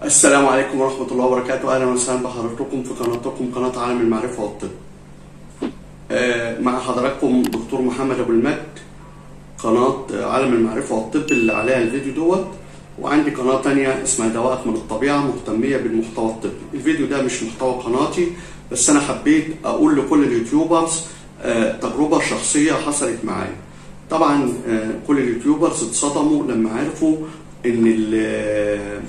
السلام عليكم ورحمة الله وبركاته أهلا وسهلا بحضراتكم في قناتكم قناة عالم المعرفة والطب آه، مع حضراتكم دكتور محمد أبو المجد قناة عالم المعرفة والطب اللي عليها الفيديو دوت وعندي قناة تانية اسمها دوائك من الطبيعة مهتمية بالمحتوى الطبي الفيديو ده مش محتوى قناتي بس أنا حبيت أقول لكل اليوتيوبرز آه، تجربة شخصية حصلت معايا طبعا آه، كل اليوتيوبرز اتصدموا لما عرفوا ان ال-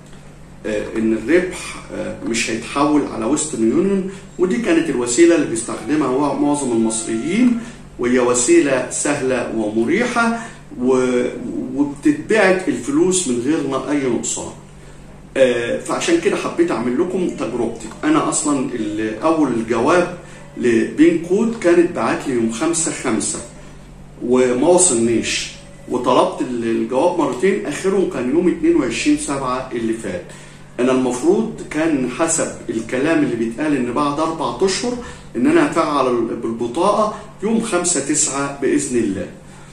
آه، ان الربح آه، مش هيتحول على ويسترن يونيون ودي كانت الوسيله اللي بيستخدمها هو معظم المصريين وهي وسيله سهله ومريحه و- وبتتبعت الفلوس من غير ن- اي نقصان. آه، فعشان كده حبيت اعمل لكم تجربتي انا اصلا ال- اول جواب لبين كود كانت بعت لي يوم 5 5 وما وصلنيش وطلبت ال- الجواب مرتين اخرهم كان يوم 22 7 اللي فات انا المفروض كان حسب الكلام اللي بيتقال ان بعد اربع اشهر ان انا هفعل ال- بالبطاقه يوم 5 9 باذن الله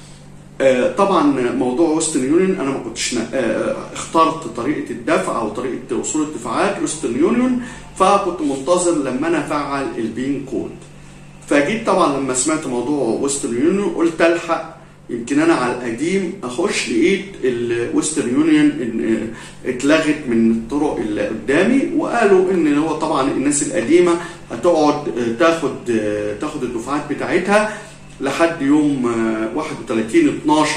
آه، طبعا موضوع ويسترن يونيون انا ما كنتش نا- آه، اخترت طريقه الدفع او طريقه وصول الدفعات ويسترن يونيون فكنت منتظر لما انا افعل البين كود فجيت طبعا لما سمعت موضوع ويسترن يونيون قلت الحق يمكن انا على القديم اخش لقيت الويسترن يونيون إن- اتلغت من الطرق اللي قدامي وقالوا ان هو طبعا الناس القديمه هتقعد آه، تاخد آه، تاخد الدفعات بتاعتها لحد يوم آه، 31 12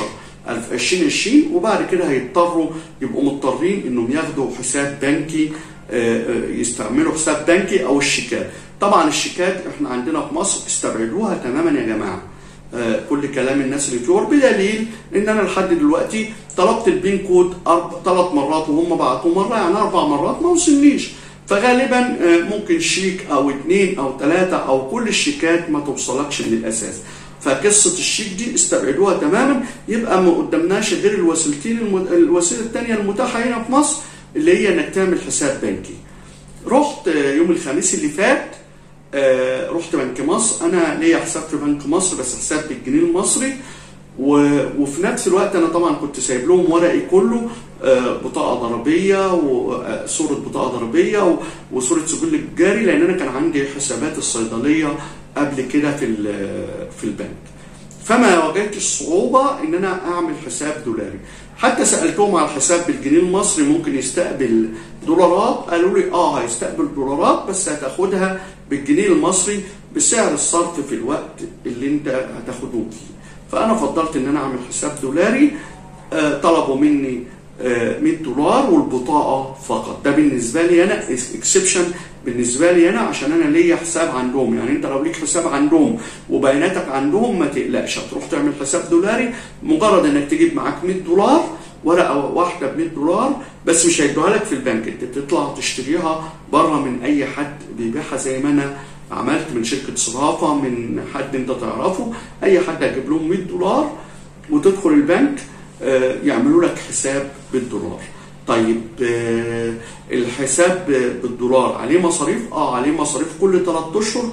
2020 وبعد كده هيضطروا يبقوا مضطرين انهم ياخدوا حساب بنكي آه، آه، يستعملوا حساب بنكي او الشيكات طبعا الشيكات احنا عندنا في مصر استبعدوها تماما يا جماعه آه، كل كلام الناس اللي فيه بدليل ان انا لحد دلوقتي طلبت البين كود ثلاث مرات وهم بعتوا مره يعني اربع مرات ما وصلنيش فغالبا آه، ممكن شيك او اتنين او ثلاثه او كل الشيكات ما توصلكش من الاساس فقصه الشيك دي استبعدوها تماما يبقى ما قدامناش غير الوسيلتين الم- الوسيله الثانيه المتاحه هنا في مصر اللي هي انك تعمل حساب بنكي رحت آه، يوم الخميس اللي فات آه، رحت بنك مصر انا ليا حساب في بنك مصر بس حساب بالجنيه المصري و... وفي نفس الوقت انا طبعا كنت سايب لهم ورقي كله آه، بطاقه ضريبيه وصوره بطاقه ضريبيه و... وصوره سجل الجاري لان انا كان عندي حسابات الصيدليه قبل كده في ال- في البنك فما واجهتش صعوبة إن أنا أعمل حساب دولاري حتى سألتهم على الحساب بالجنيه المصري ممكن يستقبل دولارات قالوا لي آه هيستقبل دولارات بس هتاخدها بالجنيه المصري بسعر الصرف في الوقت اللي أنت هتاخده فيه فأنا فضلت إن أنا أعمل حساب دولاري آه، طلبوا مني آه، 100 دولار والبطاقه فقط ده بالنسبه لي انا اكسبشن بالنسبه لي انا عشان انا ليا حساب عندهم يعني انت لو ليك حساب عندهم وبياناتك عندهم ما تقلقش هتروح تعمل حساب دولاري مجرد انك تجيب معاك 100 دولار ورقه واحده ب 100 دولار بس مش هيدوها لك في البنك انت تطلع تشتريها بره من اي حد بيبيعها زي ما انا عملت من شركه صرافه من حد انت تعرفه اي حد هجيب لهم 100 دولار وتدخل البنك آه، يعملوا لك حساب بالدولار طيب آه، الحساب بالدولار عليه مصاريف اه عليه مصاريف كل 3 اشهر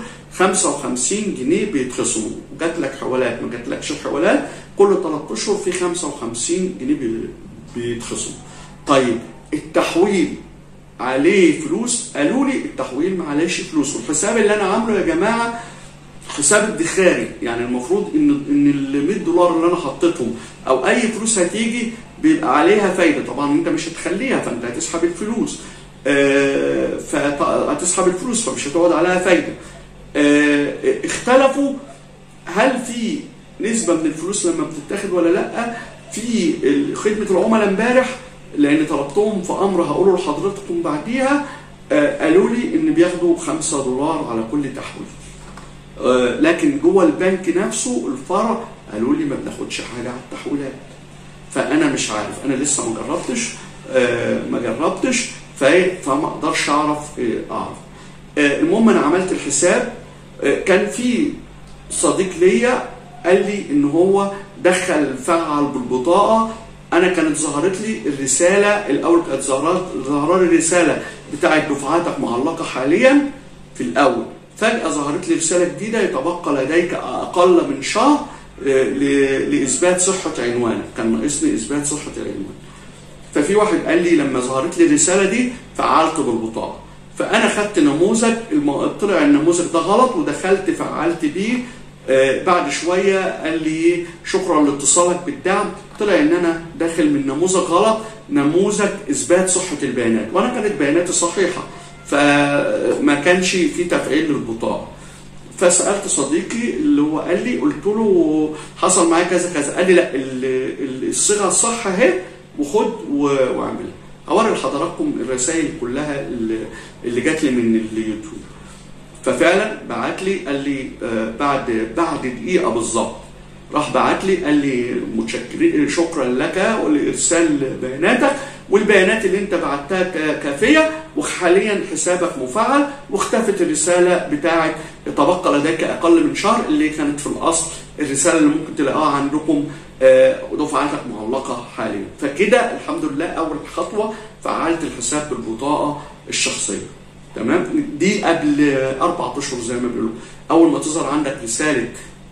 55 جنيه بيتخصموا جات لك حوالات ما جاتلكش حوالات كل 3 اشهر في 55 جنيه بي- بيتخصموا طيب التحويل عليه فلوس قالوا لي التحويل ما عليهش فلوس والحساب اللي انا عامله يا جماعه حساب ادخاري يعني المفروض ان ان ال 100 دولار اللي انا حطيتهم او اي فلوس هتيجي بيبقى عليها فايده طبعا انت مش هتخليها فانت هتسحب الفلوس آه، فهتسحب الفلوس فمش هتقعد عليها فايده آه، اختلفوا هل في نسبه من الفلوس لما بتتاخد ولا لا في ال- خدمه العملاء امبارح لان طلبتهم في امر هقوله لحضرتكم بعديها آه، قالوا لي ان بياخدوا 5 دولار على كل تحويل آه، لكن جوه البنك نفسه الفرع قالوا لي ما بناخدش حاجه على التحويلات فانا مش عارف انا لسه ما جربتش آه، ما جربتش فإيه؟ فما اقدرش اعرف آه، اعرف آه، المهم انا عملت الحساب آه، كان في صديق ليا قال لي ان هو دخل فعل بالبطاقه انا كانت ظهرت لي الرساله الاول كانت ظهرت ظهر لي الرساله بتاعت دفعاتك معلقه حاليا في الاول فجاه ظهرت لي رساله جديده يتبقى لديك اقل من شهر آه، ل- لاثبات صحه عنوانك كان ناقصني اثبات صحه العنوان ففي واحد قال لي لما ظهرت لي الرساله دي فعلت بالبطاقه فانا خدت نموذج الم... طلع النموذج ده غلط ودخلت فعلت بيه آه بعد شويه قال لي شكرا لاتصالك بالدعم طلع ان انا داخل من نموذج غلط نموذج اثبات صحه البيانات وانا كانت بياناتي صحيحه فما كانش في تفعيل للبطاقه فسالت صديقي اللي هو قال لي قلت له حصل معايا كذا كذا قال لي لا الصيغه الصح اهي وخد واعملها اوري لحضراتكم الرسائل كلها اللي, اللي جات لي من اليوتيوب ففعلا بعت لي قال لي بعد بعد دقيقه بالظبط راح بعت لي قال لي متشكرين شكرا لك ولارسال بياناتك والبيانات اللي انت بعتها كافيه وحاليا حسابك مفعل واختفت الرساله بتاعه تبقى لديك اقل من شهر اللي كانت في الاصل الرساله اللي ممكن تلاقوها عندكم دفعاتك معلقه حاليا فكده الحمد لله اول خطوه فعلت الحساب بالبطاقه الشخصيه تمام دي قبل اربع اشهر زي ما بيقولوا اول ما تظهر عندك رساله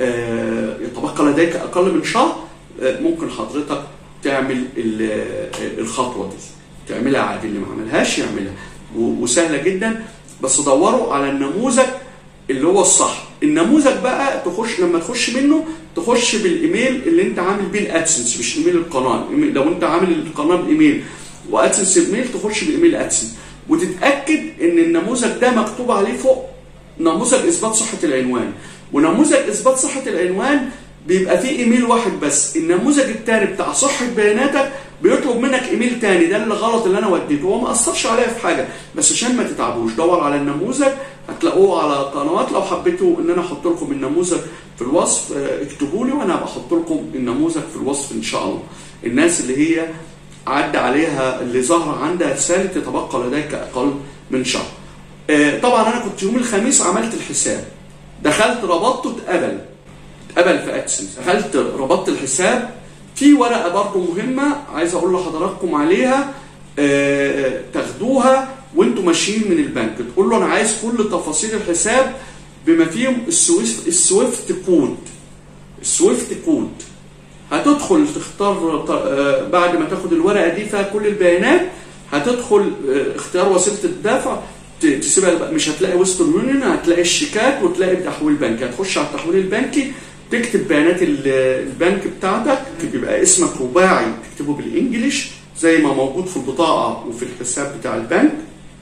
يتبقى لديك اقل من شهر ممكن حضرتك تعمل الخطوه دي تعملها عادي اللي ما عملهاش يعملها وسهله جدا بس دوروا على النموذج اللي هو الصح النموذج بقى تخش لما تخش منه تخش بالايميل اللي انت عامل بيه الادسنس مش ايميل القناه لو انت عامل القناه بايميل وادسنس بايميل تخش بايميل ادسنس وتتاكد ان النموذج ده مكتوب عليه فوق نموذج اثبات صحه العنوان ونموذج اثبات صحه العنوان بيبقى فيه ايميل واحد بس النموذج الثاني بتاع صحه بياناتك بيطلب منك ايميل تاني ده اللي غلط اللي انا وديته هو ما اثرش عليا في حاجه بس عشان ما تتعبوش دور على النموذج هتلاقوه على قنوات لو حبيتوا ان انا احط لكم النموذج في الوصف اكتبوا لي وانا بحط لكم النموذج في الوصف ان شاء الله الناس اللي هي عدى عليها اللي ظهر عندها رساله تتبقى لديك اقل من شهر طبعا انا كنت يوم الخميس عملت الحساب دخلت ربطته اتقبل اتقبل في اكسنس دخلت ربطت الحساب في ورقه برضه مهمه عايز اقول لحضراتكم عليها آه تاخدوها وانتوا ماشيين من البنك تقول له انا عايز كل تفاصيل الحساب بما فيهم السويفت السويفت كود السويفت كود هتدخل تختار آه بعد ما تاخد الورقه دي فيها كل البيانات هتدخل آه اختيار وسيله الدفع تسيبها مش هتلاقي ويسترن يونيون هتلاقي الشيكات وتلاقي تحويل بنكي هتخش على التحويل البنكي تكتب بيانات البنك بتاعتك بيبقى اسمك رباعي تكتبه بالانجلش زي ما موجود في البطاقه وفي الحساب بتاع البنك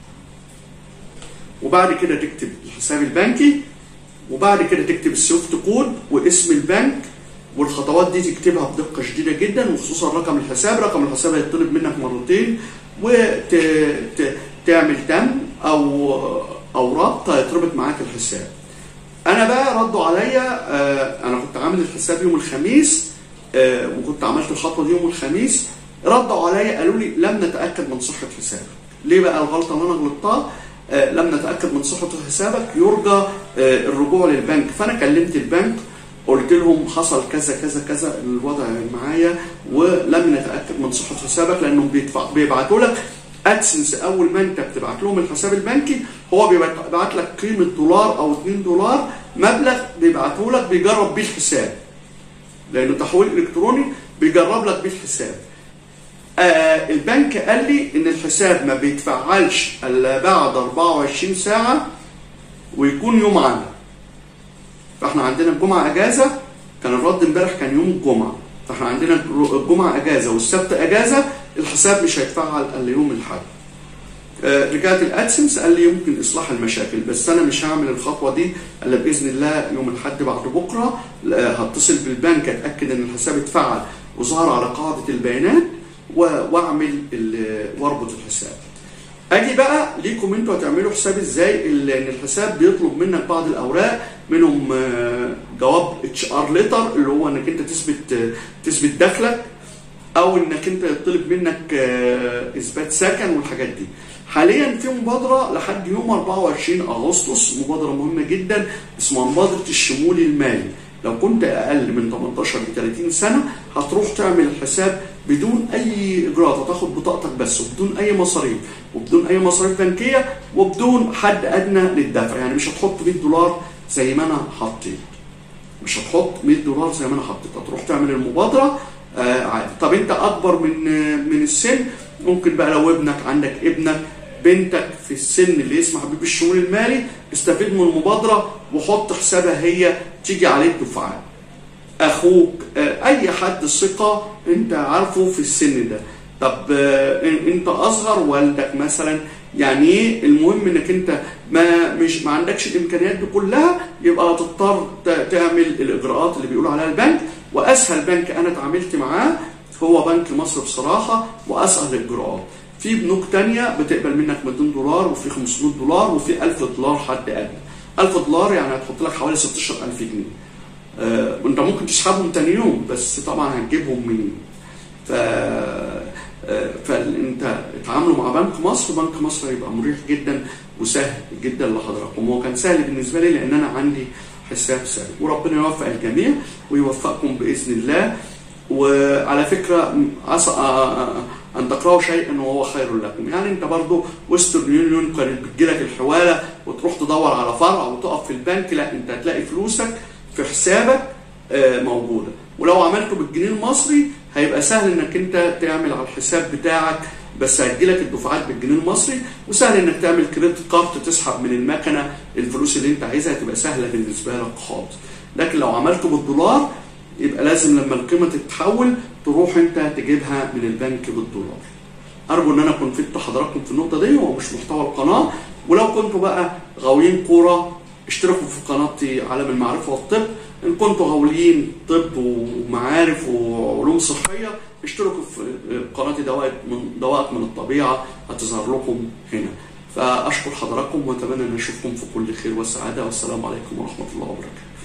وبعد كده تكتب الحساب البنكي وبعد كده تكتب السويفت كود واسم البنك والخطوات دي تكتبها بدقه شديده جدا وخصوصا رقم الحساب رقم الحساب هيطلب منك مرتين وتعمل تم او او ربط هيتربط معاك الحساب انا بقى ردوا عليا آه انا كنت عامل الحساب يوم الخميس آه وكنت عملت الخطوه دي يوم الخميس ردوا عليا قالوا لي لم نتاكد من صحه حسابك ليه بقى الغلطه اللي انا غلطتها آه لم نتاكد من صحه حسابك يرجى الرجوع للبنك فانا كلمت البنك قلت لهم حصل كذا كذا كذا الوضع معايا ولم نتاكد من صحه حسابك لانهم بيبعتوا لك ادسنس اول ما انت بتبعت لهم الحساب البنكي هو بيبعت لك قيمه دولار او 2 دولار مبلغ بيبعته لك بيجرب بيه الحساب لانه تحويل الكتروني بيجرب لك بيه الحساب آه البنك قال لي ان الحساب ما بيتفعلش الا بعد 24 ساعه ويكون يوم عمل فاحنا عندنا الجمعه اجازه كان الرد امبارح كان يوم الجمعه فاحنا عندنا الجمعه اجازه والسبت اجازه الحساب مش هيتفعل الا يوم الاحد آه رجعت الادسنس قال لي يمكن اصلاح المشاكل بس انا مش هعمل الخطوه دي الا باذن الله يوم الاحد بعد بكره هتصل بالبنك اتاكد ان الحساب اتفعل وظهر على قاعده البيانات واعمل واربط الحساب اجي بقى ليكم انتوا هتعملوا حساب ازاي لان الحساب بيطلب منك بعض الاوراق منهم جواب اتش ار ليتر اللي هو انك انت تثبت تثبت دخلك او انك انت يطلب منك اثبات سكن والحاجات دي حاليا في مبادره لحد يوم 24 اغسطس مبادره مهمه جدا اسمها مبادره الشمول المالي لو كنت اقل من 18 ل 30 سنه هتروح تعمل الحساب بدون اي اجراءات هتاخد بطاقتك بس وبدون اي مصاريف وبدون اي مصاريف بنكيه وبدون حد ادنى للدفع يعني مش هتحط 100 دولار زي ما انا حطيت مش هتحط 100 دولار زي ما انا حطيت هتروح تعمل المبادره آه عادي طب انت اكبر من من السن ممكن بقى لو ابنك عندك ابنك بنتك في السن اللي يسمح بيه بالشؤون المالي استفيد من المبادره وحط حسابها هي تيجي عليك دفعات اخوك آه، اي حد ثقه انت عارفه في السن ده طب آه، إن- انت اصغر والدك مثلا يعني ايه المهم انك انت ما مش ما عندكش الامكانيات دي كلها يبقى تضطر ت- تعمل الاجراءات اللي بيقولوا عليها البنك واسهل بنك انا اتعاملت معاه هو بنك مصر بصراحه واسهل الاجراءات في بنوك تانية بتقبل منك 200 دولار وفي 500 دولار وفي 1000 دولار حد ادنى 1000 دولار يعني هتحط لك حوالي 16000 جنيه آه، وانت ممكن تسحبهم تاني يوم بس طبعا هتجيبهم منين ف آه، فانت اتعاملوا مع بنك مصر بنك مصر هيبقى مريح جدا وسهل جدا لحضراتكم هو كان سهل بالنسبه لي لان انا عندي حساب سهل وربنا يوفق الجميع ويوفقكم باذن الله وعلى فكره م- عسى آه، ان تكرهوا شيئا وهو خير لكم يعني انت برضو ويسترن يونيون كانت بتجيلك الحواله وتروح تدور على فرع وتقف في البنك لا انت هتلاقي فلوسك في حسابك آه، موجوده ولو عملته بالجنيه المصري هيبقى سهل انك انت تعمل على الحساب بتاعك بس هتجيلك الدفعات بالجنيه المصري وسهل انك تعمل كريدت كارت تسحب من المكنه الفلوس اللي انت عايزها تبقى سهله بالنسبه لك خالص لكن لو عملته بالدولار يبقى لازم لما القيمه تتحول تروح انت تجيبها من البنك بالدولار ارجو ان انا كنت فدت حضراتكم في النقطه دي هو مش محتوى القناه ولو كنتوا بقى غاويين كوره اشتركوا في قناتي عالم المعرفه والطب ان كنتوا غاويين طب ومعارف وعلوم صحيه اشتركوا في قناتي دوائر من دوائر من الطبيعه هتظهر لكم هنا فاشكر حضراتكم واتمنى ان اشوفكم في كل خير وسعاده والسلام عليكم ورحمه الله وبركاته